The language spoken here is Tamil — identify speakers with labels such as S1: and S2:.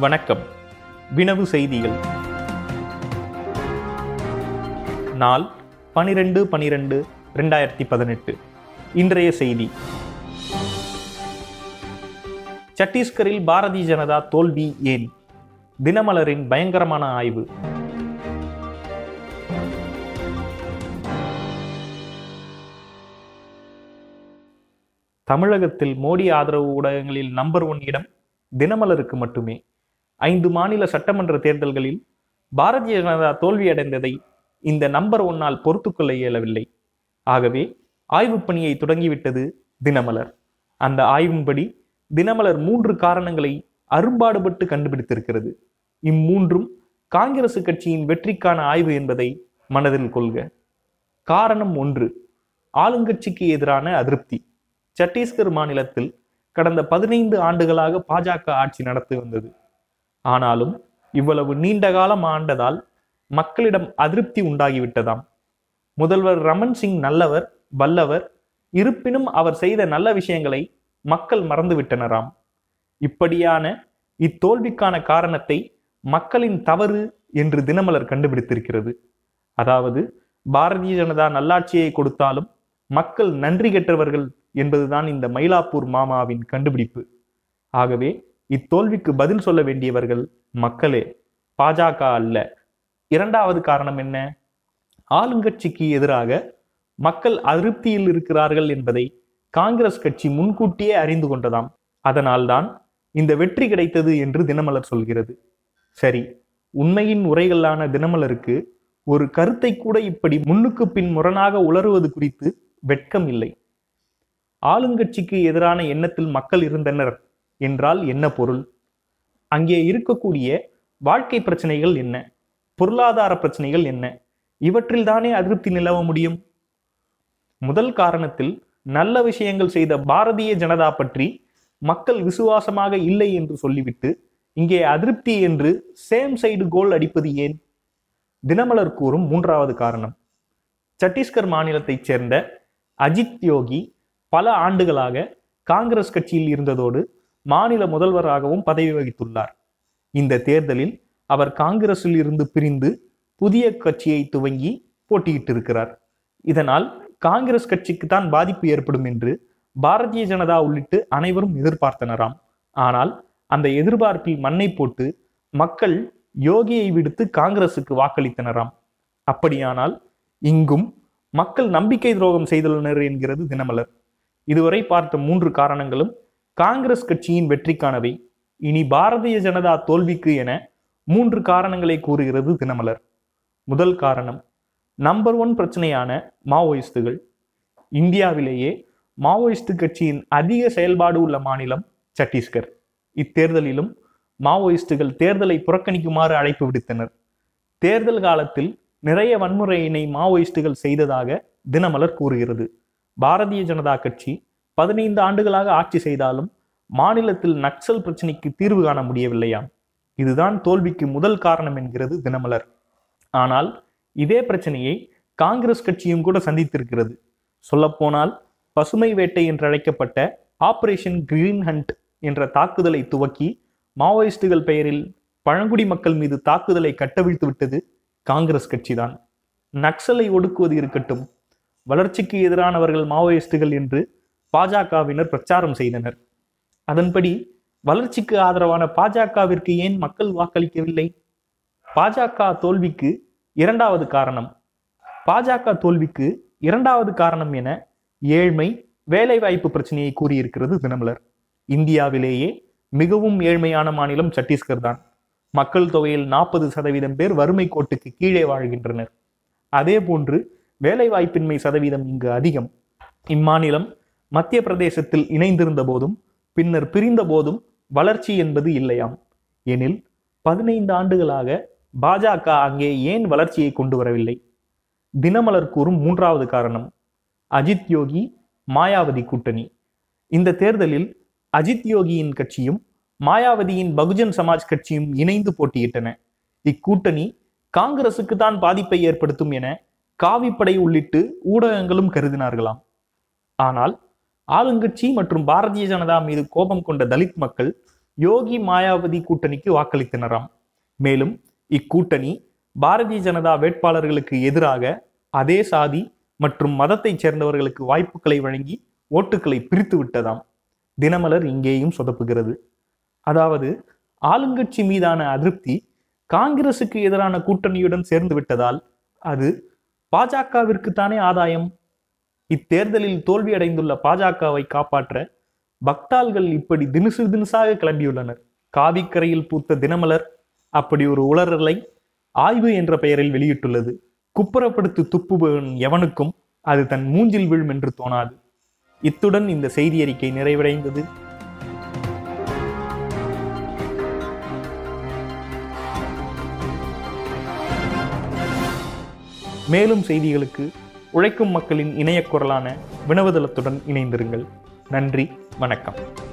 S1: வணக்கம் வினவு செய்திகள் நாள் பனிரெண்டு பனிரெண்டு ரெண்டாயிரத்தி பதினெட்டு இன்றைய செய்தி சத்தீஸ்கரில் பாரதிய ஜனதா தோல்வி ஏன் தினமலரின் பயங்கரமான ஆய்வு தமிழகத்தில் மோடி ஆதரவு ஊடகங்களில் நம்பர் ஒன் இடம் தினமலருக்கு மட்டுமே ஐந்து மாநில சட்டமன்ற தேர்தல்களில் பாரதிய ஜனதா தோல்வியடைந்ததை இந்த நம்பர் ஒன்னால் பொறுத்துக்கொள்ள இயலவில்லை ஆகவே ஆய்வுப் பணியை தொடங்கிவிட்டது தினமலர் அந்த ஆய்வின்படி தினமலர் மூன்று காரணங்களை அரும்பாடுபட்டு கண்டுபிடித்திருக்கிறது இம்மூன்றும் காங்கிரசு கட்சியின் வெற்றிக்கான ஆய்வு என்பதை மனதில் கொள்க காரணம் ஒன்று ஆளுங்கட்சிக்கு எதிரான அதிருப்தி சத்தீஸ்கர் மாநிலத்தில் கடந்த பதினைந்து ஆண்டுகளாக பாஜக ஆட்சி நடத்தி வந்தது ஆனாலும் இவ்வளவு நீண்ட காலம் ஆண்டதால் மக்களிடம் அதிருப்தி உண்டாகிவிட்டதாம் முதல்வர் ரமன் சிங் நல்லவர் வல்லவர் இருப்பினும் அவர் செய்த நல்ல விஷயங்களை மக்கள் மறந்துவிட்டனராம் இப்படியான இத்தோல்விக்கான காரணத்தை மக்களின் தவறு என்று தினமலர் கண்டுபிடித்திருக்கிறது அதாவது பாரதிய ஜனதா நல்லாட்சியை கொடுத்தாலும் மக்கள் நன்றி கெட்டவர்கள் என்பதுதான் இந்த மயிலாப்பூர் மாமாவின் கண்டுபிடிப்பு ஆகவே இத்தோல்விக்கு பதில் சொல்ல வேண்டியவர்கள் மக்களே பாஜக அல்ல இரண்டாவது காரணம் என்ன ஆளுங்கட்சிக்கு எதிராக மக்கள் அதிருப்தியில் இருக்கிறார்கள் என்பதை காங்கிரஸ் கட்சி முன்கூட்டியே அறிந்து கொண்டதாம் அதனால்தான் இந்த வெற்றி கிடைத்தது என்று தினமலர் சொல்கிறது சரி உண்மையின் உரைகளான தினமலருக்கு ஒரு கருத்தை கூட இப்படி முன்னுக்கு பின் முரணாக உளறுவது குறித்து வெட்கம் இல்லை ஆளுங்கட்சிக்கு எதிரான எண்ணத்தில் மக்கள் இருந்தனர் என்றால் என்ன பொருள் அங்கே இருக்கக்கூடிய வாழ்க்கை பிரச்சனைகள் என்ன பொருளாதார பிரச்சனைகள் என்ன இவற்றில் தானே அதிருப்தி நிலவ முடியும் முதல் காரணத்தில் நல்ல விஷயங்கள் செய்த பாரதிய ஜனதா பற்றி மக்கள் விசுவாசமாக இல்லை என்று சொல்லிவிட்டு இங்கே அதிருப்தி என்று சேம் சைடு கோல் அடிப்பது ஏன் தினமலர் கூறும் மூன்றாவது காரணம் சத்தீஸ்கர் மாநிலத்தைச் சேர்ந்த அஜித் யோகி பல ஆண்டுகளாக காங்கிரஸ் கட்சியில் இருந்ததோடு மாநில முதல்வராகவும் பதவி வகித்துள்ளார் இந்த தேர்தலில் அவர் காங்கிரஸில் இருந்து பிரிந்து புதிய கட்சியை துவங்கி போட்டியிட்டிருக்கிறார் இதனால் காங்கிரஸ் கட்சிக்கு தான் பாதிப்பு ஏற்படும் என்று பாரதிய ஜனதா உள்ளிட்டு அனைவரும் எதிர்பார்த்தனராம் ஆனால் அந்த எதிர்பார்ப்பில் மண்ணை போட்டு மக்கள் யோகியை விடுத்து காங்கிரசுக்கு வாக்களித்தனராம் அப்படியானால் இங்கும் மக்கள் நம்பிக்கை துரோகம் செய்துள்ளனர் என்கிறது தினமலர் இதுவரை பார்த்த மூன்று காரணங்களும் காங்கிரஸ் கட்சியின் வெற்றிக்கானவை இனி பாரதிய ஜனதா தோல்விக்கு என மூன்று காரணங்களை கூறுகிறது தினமலர் முதல் காரணம் நம்பர் ஒன் பிரச்சனையான மாவோயிஸ்டுகள் இந்தியாவிலேயே மாவோயிஸ்ட் கட்சியின் அதிக செயல்பாடு உள்ள மாநிலம் சத்தீஸ்கர் இத்தேர்தலிலும் மாவோயிஸ்டுகள் தேர்தலை புறக்கணிக்குமாறு அழைப்பு விடுத்தனர் தேர்தல் காலத்தில் நிறைய வன்முறையினை மாவோயிஸ்டுகள் செய்ததாக தினமலர் கூறுகிறது பாரதிய ஜனதா கட்சி பதினைந்து ஆண்டுகளாக ஆட்சி செய்தாலும் மாநிலத்தில் நக்சல் பிரச்சனைக்கு தீர்வு காண முடியவில்லையாம் இதுதான் தோல்விக்கு முதல் காரணம் என்கிறது தினமலர் ஆனால் இதே பிரச்சனையை காங்கிரஸ் கட்சியும் கூட சந்தித்திருக்கிறது சொல்லப்போனால் பசுமை வேட்டை என்று அழைக்கப்பட்ட ஆபரேஷன் கிரீன் ஹண்ட் என்ற தாக்குதலை துவக்கி மாவோயிஸ்டுகள் பெயரில் பழங்குடி மக்கள் மீது தாக்குதலை கட்டவிழ்த்து விட்டது காங்கிரஸ் கட்சிதான் நக்சலை ஒடுக்குவது இருக்கட்டும் வளர்ச்சிக்கு எதிரானவர்கள் மாவோயிஸ்டுகள் என்று பாஜகவினர் பிரச்சாரம் செய்தனர் அதன்படி வளர்ச்சிக்கு ஆதரவான பாஜகவிற்கு ஏன் மக்கள் வாக்களிக்கவில்லை பாஜக தோல்விக்கு இரண்டாவது காரணம் பாஜக தோல்விக்கு இரண்டாவது காரணம் என ஏழ்மை வேலைவாய்ப்பு பிரச்சனையை கூறியிருக்கிறது தினமலர் இந்தியாவிலேயே மிகவும் ஏழ்மையான மாநிலம் சத்தீஸ்கர் தான் மக்கள் தொகையில் நாற்பது சதவீதம் பேர் வறுமை கோட்டுக்கு கீழே வாழ்கின்றனர் அதே போன்று வேலைவாய்ப்பின்மை சதவீதம் இங்கு அதிகம் இம்மாநிலம் மத்திய பிரதேசத்தில் இணைந்திருந்த போதும் பின்னர் பிரிந்த போதும் வளர்ச்சி என்பது இல்லையாம் எனில் பதினைந்து ஆண்டுகளாக பாஜக அங்கே ஏன் வளர்ச்சியை கொண்டு வரவில்லை தினமலர் கூறும் மூன்றாவது காரணம் அஜித் யோகி மாயாவதி கூட்டணி இந்த தேர்தலில் அஜித் யோகியின் கட்சியும் மாயாவதியின் பகுஜன் சமாஜ் கட்சியும் இணைந்து போட்டியிட்டன இக்கூட்டணி காங்கிரசுக்கு தான் பாதிப்பை ஏற்படுத்தும் என காவிப்படை உள்ளிட்டு ஊடகங்களும் கருதினார்களாம் ஆனால் ஆளுங்கட்சி மற்றும் பாரதிய ஜனதா மீது கோபம் கொண்ட தலித் மக்கள் யோகி மாயாவதி கூட்டணிக்கு வாக்களித்தனராம் மேலும் இக்கூட்டணி பாரதிய ஜனதா வேட்பாளர்களுக்கு எதிராக அதே சாதி மற்றும் மதத்தைச் சேர்ந்தவர்களுக்கு வாய்ப்புகளை வழங்கி ஓட்டுகளை பிரித்து விட்டதாம் தினமலர் இங்கேயும் சொதப்புகிறது அதாவது ஆளுங்கட்சி மீதான அதிருப்தி காங்கிரசுக்கு எதிரான கூட்டணியுடன் சேர்ந்து விட்டதால் அது பாஜகவிற்கு தானே ஆதாயம் இத்தேர்தலில் தோல்வியடைந்துள்ள பாஜகவை காப்பாற்ற பக்தாள்கள் இப்படி தினுசு தினுசாக கிளம்பியுள்ளனர் காவிக்கரையில் பூத்த தினமலர் அப்படி ஒரு உளறலை ஆய்வு என்ற பெயரில் வெளியிட்டுள்ளது குப்புறப்படுத்து துப்புபவன் எவனுக்கும் அது தன் மூஞ்சில் விழும் என்று தோணாது இத்துடன் இந்த செய்தி அறிக்கை நிறைவடைந்தது மேலும் செய்திகளுக்கு உழைக்கும் மக்களின் இணைய குரலான வினவதளத்துடன் இணைந்திருங்கள் நன்றி வணக்கம்